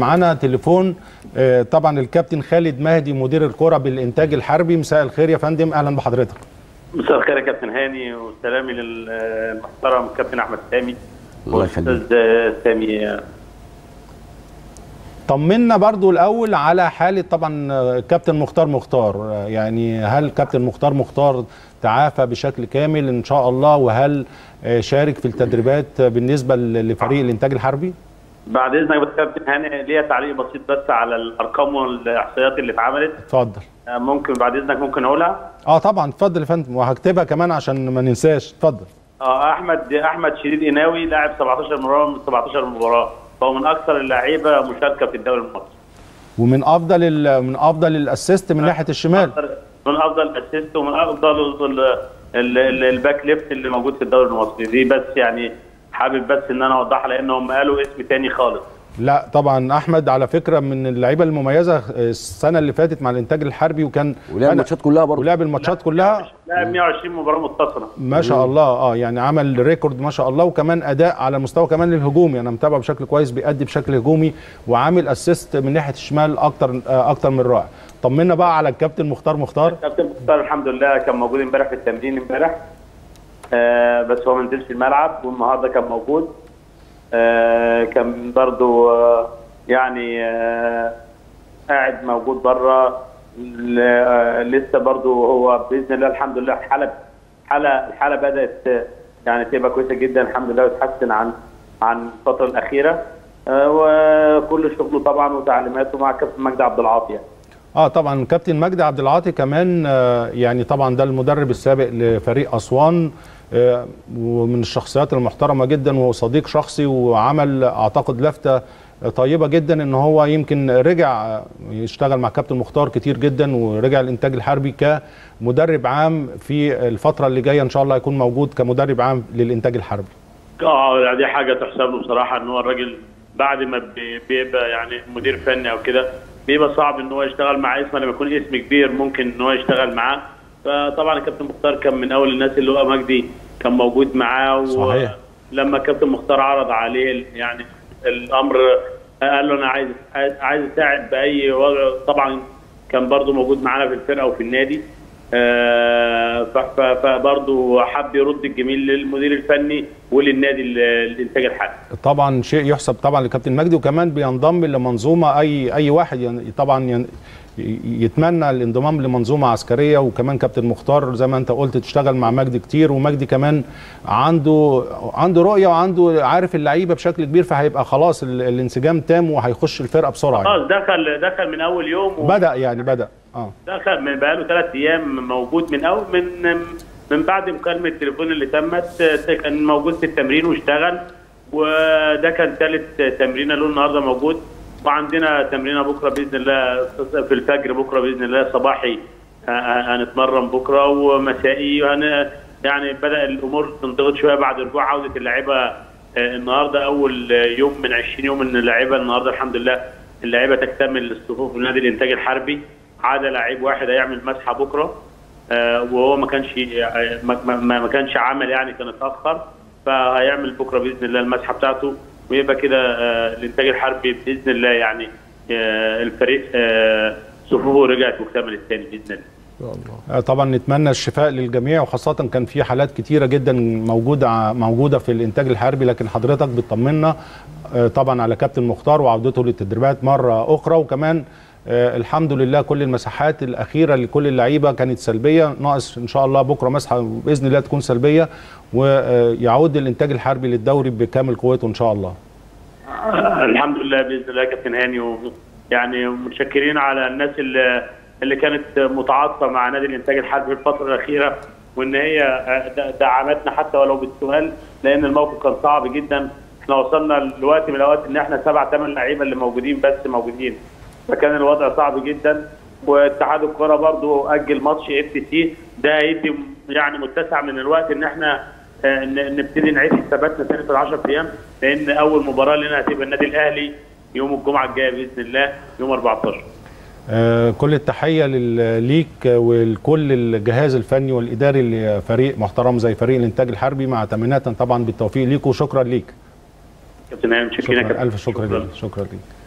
معانا تليفون آه، طبعا الكابتن خالد مهدي مدير الكرة بالإنتاج الحربي مساء الخير يا فندم أهلا بحضرتك مساء الخير يا كابتن هاني وسلامي للمحترم كابتن احمد سامي الله يخليك. والاستاذ سامي طمنا برضو الأول على حالة طبعا آه، كابتن مختار مختار آه، يعني هل كابتن مختار مختار تعافى بشكل كامل إن شاء الله وهل آه، شارك في التدريبات آه، بالنسبة ل- لفريق الإنتاج الحربي؟ بعد اذنك بس كابتن هاني ليا تعليق بسيط بس على الارقام والاحصائيات اللي اتعملت اتفضل آه، ممكن بعد اذنك ممكن اقولها اه طبعا اتفضل يا فندم وهكتبها كمان عشان ما ننساش اتفضل اه احمد احمد شديد قناوي لاعب 17 مباراه من 17 مباراه فهو من اكثر اللعيبه مشاركه في الدوري المصري ومن افضل ال- من افضل الاسيست من ناحيه الشمال من افضل الاسيست ومن افضل ال- ال- ال- الباك ليفت اللي موجود في الدوري المصري دي بس يعني حابب بس ان انا اوضحها لان هم قالوا اسم تاني خالص لا طبعا احمد على فكره من اللعيبه المميزه السنه اللي فاتت مع الانتاج الحربي وكان ولعب أنا- الماتشات كلها برضه ولعب الماتشات كلها لاعب 120 مباراه متصله ما شاء الله اه يعني عمل ريكورد ما شاء الله وكمان اداء على المستوى كمان الهجومي انا متابعه بشكل كويس بيأدي بشكل هجومي وعامل اسيست من ناحيه الشمال اكتر آه اكتر من رائع طمنا بقى على الكابتن مختار مختار كابتن مختار الحمد لله كان موجود امبارح في التمرين امبارح آه بس هو ما نزلش الملعب والنهارده كان موجود آه كان برضو آه يعني آه قاعد موجود بره ل- آه لسه برضو هو باذن الله الحمد لله الحاله حاله الحاله بدات آه، يعني تبقى كويسه جدا الحمد لله وتحسن عن عن الفتره الاخيره آه وكل شغله طبعا وتعليماته مع كابتن مجدي عبد العاطي يعني. اه طبعا كابتن مجدي عبد العاطي كمان آه يعني طبعا ده المدرب السابق لفريق اسوان آه ومن الشخصيات المحترمه جدا وصديق شخصي وعمل اعتقد لفته طيبه جدا ان هو يمكن رجع آه، يشتغل مع كابتن مختار كتير جدا ورجع الانتاج الحربي كمدرب عام في الفتره اللي جايه ان شاء الله يكون موجود كمدرب عام للانتاج الحربي اه دي حاجه تحسب له بصراحه ان هو الراجل بعد ما بي- بيبقى يعني مدير فني او كده بيبقى صعب ان هو يشتغل مع اسم لما يكون اسم كبير ممكن ان هو يشتغل معاه فطبعا الكابتن مختار كان من اول الناس اللي هو مجدي كان موجود معاه صحيح. ولما الكابتن مختار عرض عليه ال- يعني الامر قال له انا عايز عايز عايز اساعد باي وضع طبعا كان برضه موجود معانا في الفرقه وفي النادي آه، ف- ف- فبرضه حب يرد الجميل للمدير الفني وللنادي ال- الانتاج الحربي طبعا شيء يحسب طبعا لكابتن مجدي وكمان بينضم لمنظومه اي اي واحد ين- طبعا ين- يتمنى الانضمام لمنظومه عسكريه وكمان كابتن مختار زي ما انت قلت تشتغل مع مجدي كتير ومجدي كمان عنده عنده رؤيه وعنده عارف اللعيبه بشكل كبير فهيبقى خلاص ال- الانسجام تام وهيخش الفرقه بسرعه يعني. خلاص دخل دخل من اول يوم بدا يعني بدا اه ودخل من بقاله ثلاث ايام موجود من اول من من بعد مكالمه التليفون اللي تمت آه، كان موجود في التمرين واشتغل وده كان ثالث تمرينه له النهارده موجود وعندنا تمرينه بكره باذن الله في الفجر بكره باذن الله صباحي آه، آه، هنتمرن بكره ومسائي وهن يعني بدا الامور تنضغط شويه بعد رجوع عوده اللعيبه آه، النهارده اول آه، يوم من 20 يوم ان اللعيبه النهارده الحمد لله اللعيبه تكتمل الصفوف في نادي الانتاج الحربي عدا لعيب واحد هيعمل مسحه بكره آه، وهو ما كانش آه، ما, ما, ما كانش عمل يعني كان اتاخر فهيعمل بكره باذن الله المسحه بتاعته ويبقى كده آه، الانتاج الحربي باذن الله يعني آه، الفريق آه، صفوفه رجعت واكتملت تاني باذن الله آه، طبعا نتمنى الشفاء للجميع وخاصة كان في حالات كتيرة جدا موجودة ع- موجودة في الإنتاج الحربي لكن حضرتك بتطمنا آه، طبعا على كابتن مختار وعودته للتدريبات مرة أخرى وكمان آه، الحمد لله كل المساحات الأخيرة لكل اللعيبة كانت سلبية ناقص إن شاء الله بكرة مسحة بإذن الله تكون سلبية ويعود الإنتاج الحربي للدوري بكامل قوته إن شاء الله آه، الحمد لله باذن الله كابتن هاني و يعني متشكرين على الناس اللي اللي كانت متعاطفه مع نادي الانتاج الحربي في الفتره الاخيره وان هي آه، د- دعمتنا حتى ولو بالسؤال لان الموقف كان صعب جدا احنا وصلنا لوقت من الاوقات ان احنا سبع ثمان لعيبه اللي موجودين بس موجودين فكان الوضع صعب جدا واتحاد الكره برضو اجل ماتش اف سي ده هيدي يعني متسع من الوقت ان احنا آه، ن- نبتدي نعيد حساباتنا تاني في ال 10 ايام لان اول مباراه لنا هتبقى النادي الاهلي يوم الجمعه الجايه باذن الله يوم 14 آه، كل التحية لل- ليك ولكل الجهاز الفني والإداري لفريق محترم زي فريق الإنتاج الحربي مع تمنيات طبعا بالتوفيق ليك وشكرا ليك كابتن هاني متشكرين يا شكرا كابتن ألف شكرا ليك شكرا ليك